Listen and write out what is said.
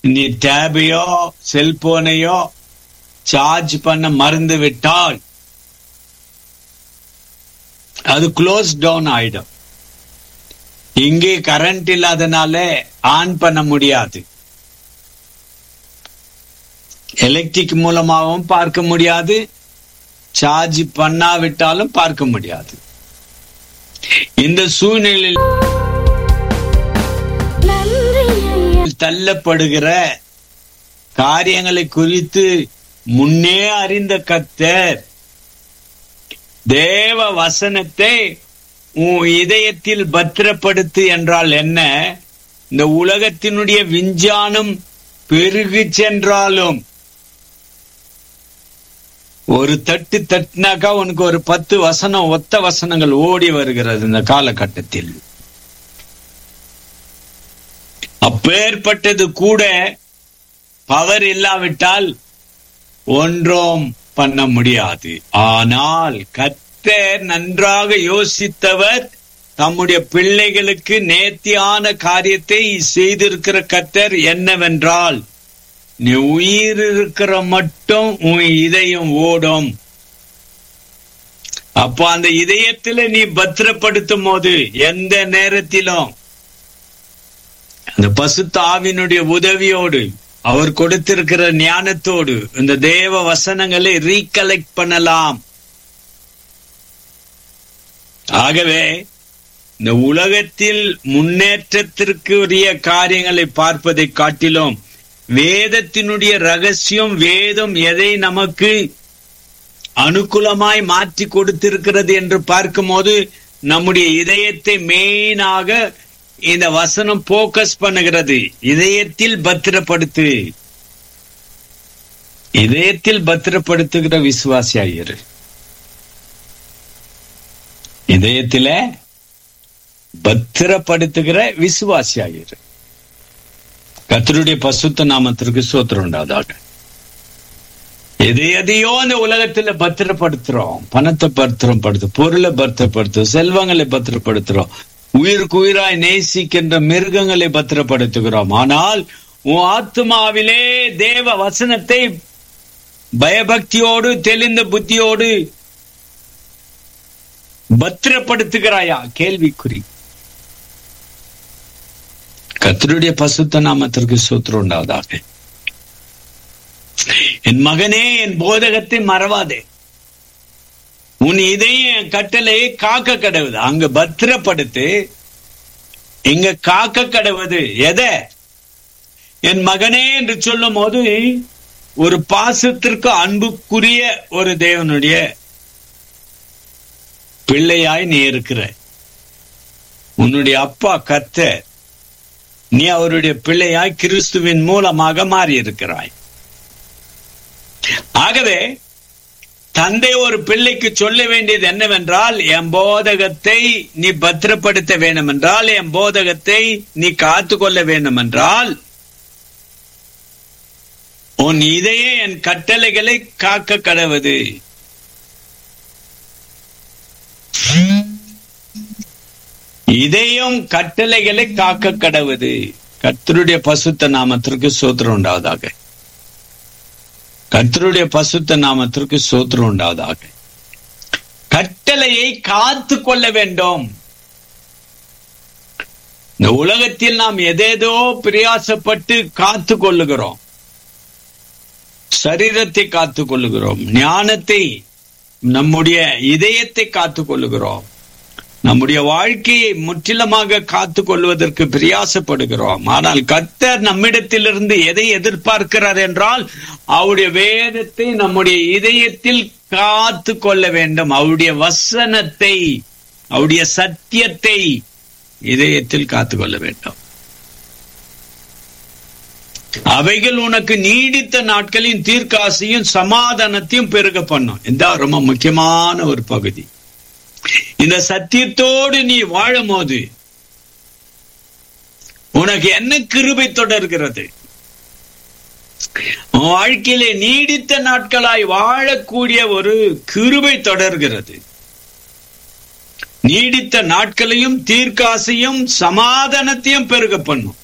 நீ டேபையோ செல்போனையோ சார்ஜ் பண்ண மறந்து விட்டால் அது க்ளோஸ் டவுன் ஆயிடும் இங்கே கரண்ட் இல்லாதனால ஆன் பண்ண முடியாது எலக்ட்ரிக் மூலமாகவும் பார்க்க முடியாது சார்ஜ் பண்ணாவிட்டாலும் பார்க்க முடியாது இந்த சூழ்நிலையில் தள்ளப்படுகிற காரியங்களை குறித்து முன்னே அறிந்த கத்தர் தேவ வசனத்தை உன் இதயத்தில் பத்திரப்படுத்து என்றால் என்ன இந்த உலகத்தினுடைய விஞ்ஞானம் பெருகு சென்றாலும் ஒரு தட்டு தட்டினாக்கா உனக்கு ஒரு பத்து வசனம் ஒத்த வசனங்கள் ஓடி வருகிறது இந்த காலகட்டத்தில் அப்பேற்பட்டது கூட பவர் இல்லாவிட்டால் ஒன்றும் பண்ண முடியாது ஆனால் கத்தர் நன்றாக யோசித்தவர் தம்முடைய பிள்ளைகளுக்கு நேர்த்தியான காரியத்தை செய்திருக்கிற கத்தர் என்னவென்றால் நீ உயிர் இருக்கிற மட்டும் உன் இதயம் ஓடும் அப்போ அந்த இதயத்துல நீ பத்திரப்படுத்தும் போது எந்த நேரத்திலும் அந்த பசுத்த ஆவினுடைய உதவியோடு அவர் கொடுத்திருக்கிற ஞானத்தோடு இந்த தேவ வசனங்களை ரீகலெக்ட் பண்ணலாம் ஆகவே இந்த உலகத்தில் முன்னேற்றத்திற்கு உரிய காரியங்களை பார்ப்பதை காட்டிலும் வேதத்தினுடைய ரகசியம் வேதம் எதை நமக்கு அனுகூலமாய் மாற்றி கொடுத்திருக்கிறது என்று பார்க்கும்போது நம்முடைய இதயத்தை மெயினாக இந்த வசனம் போக்கஸ் பண்ணுகிறது இதயத்தில் பத்திரப்படுத்து இதயத்தில் பத்திரப்படுத்துகிற விசுவாசியாயிரு இதயத்தில பத்திரப்படுத்துகிற விசுவாசியாயிரு கத்தருடைய பசுத்த நாமத்திற்கு சோத்திரம் உண்டாதாக எதை எதையோ இந்த உலகத்துல பத்திரப்படுத்துறோம் பணத்தை பத்திரம் படுத்து பொருளை பத்திரப்படுத்துறோம் செல்வங்களை பத்திரப்படுத்துறோம் உயிருக்கு உயிராய் நேசிக்கின்ற மிருகங்களை பத்திரப்படுத்துகிறோம் ஆனால் உன் ஆத்மாவிலே தேவ வசனத்தை பயபக்தியோடு தெளிந்த புத்தியோடு பத்திரப்படுத்துகிறாயா கேள்விக்குறி கத்தருடைய பசுத்த நாமத்திற்கு சூத்திரம் உண்டாவதாக என் மகனே என் போதகத்தை மறவாதே உன் இதய கட்டளையை காக்க கடவுது அங்க பத்திரப்படுத்து இங்க காக்க கடவுது எதை என் மகனே என்று சொல்லும் போது ஒரு பாசத்திற்கு அன்புக்குரிய ஒரு தேவனுடைய பிள்ளையாய் நீ இருக்கிற உன்னுடைய அப்பா கத்த நீ அவருடைய பிள்ளையாய் கிறிஸ்துவின் மூலமாக மாறி இருக்கிறாய் ஆகவே தந்தை ஒரு பிள்ளைக்கு சொல்ல வேண்டியது என்னவென்றால் என் போதகத்தை நீ பத்திரப்படுத்த வேண்டும் என்றால் என் போதகத்தை நீ காத்து கொள்ள வேண்டும் என்றால் உன் இதய என் கட்டளைகளை காக்க கடவுது இதயம் கட்டளைகளை காக்க கடவுது கர்த்தருடைய பசுத்த நாமத்திற்கு சோத்திரம் உண்டாவதாக கர்த்தருடைய பசுத்த நாமத்திற்கு சோத்திரம் உண்டாவதாக கட்டளையை காத்து கொள்ள வேண்டும் இந்த உலகத்தில் நாம் எதேதோ பிரயாசப்பட்டு காத்து கொள்ளுகிறோம் சரீரத்தை காத்து கொள்ளுகிறோம் ஞானத்தை நம்முடைய இதயத்தை காத்து கொள்ளுகிறோம் நம்முடைய வாழ்க்கையை முற்றிலுமாக காத்து கொள்வதற்கு பிரயாசப்படுகிறோம் ஆனால் கத்தர் நம்மிடத்திலிருந்து எதை எதிர்பார்க்கிறார் என்றால் அவருடைய வேதத்தை நம்முடைய இதயத்தில் காத்து கொள்ள வேண்டும் அவருடைய வசனத்தை அவருடைய சத்தியத்தை இதயத்தில் காத்து கொள்ள வேண்டும் அவைகள் உனக்கு நீடித்த நாட்களின் தீர்க்காசையும் சமாதானத்தையும் பெருக பண்ணும் இந்த ரொம்ப முக்கியமான ஒரு பகுதி இந்த சத்தியத்தோடு நீ வாழும் போது உனக்கு என்ன கிருபை தொடர்கிறது உன் வாழ்க்கையிலே நீடித்த நாட்களாய் வாழக்கூடிய ஒரு கிருபை தொடர்கிறது நீடித்த நாட்களையும் தீர்க்காசையும் சமாதானத்தையும் பெருக பண்ணும்